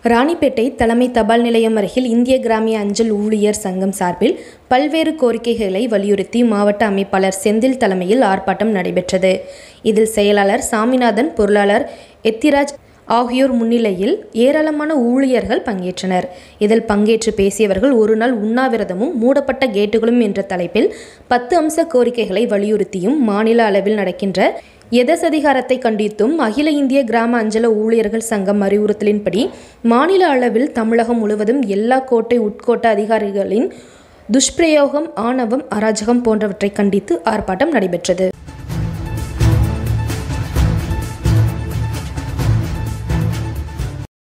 ராணிப்பேட்டை தலைமை தபால் நிலையம் அருகில் இந்திய கிராமிய அஞ்சல் ஊழியர் சங்கம் சார்பில் பல்வேறு கோரிக்கைகளை வலியுறுத்தி மாவட்ட அமைப்பாளர் செந்தில் தலைமையில் ஆர்ப்பாட்டம் நடைபெற்றது இதில் செயலாளர் சாமிநாதன் பொருளாளர் எத்திராஜ் ஆகியோர் முன்னிலையில் ஏராளமான ஊழியர்கள் பங்கேற்றனர் இதில் பங்கேற்று பேசியவர்கள் ஒரு நாள் உண்ணாவிரதமும் மூடப்பட்ட கேட்டுகளும் என்ற தலைப்பில் பத்து அம்ச கோரிக்கைகளை வலியுறுத்தியும் மாநில அளவில் நடக்கின்ற எதசதிகாரத்தை கண்டித்தும் அகில இந்திய கிராம அஞ்சல ஊழியர்கள் சங்கம் அறிவுறுத்தலின்படி மாநில அளவில் தமிழகம் முழுவதும் எல்லா கோட்டை உட்கோட்ட அதிகாரிகளின் துஷ்பிரயோகம் ஆணவம் அராஜகம் போன்றவற்றை கண்டித்து ஆர்ப்பாட்டம் நடைபெற்றது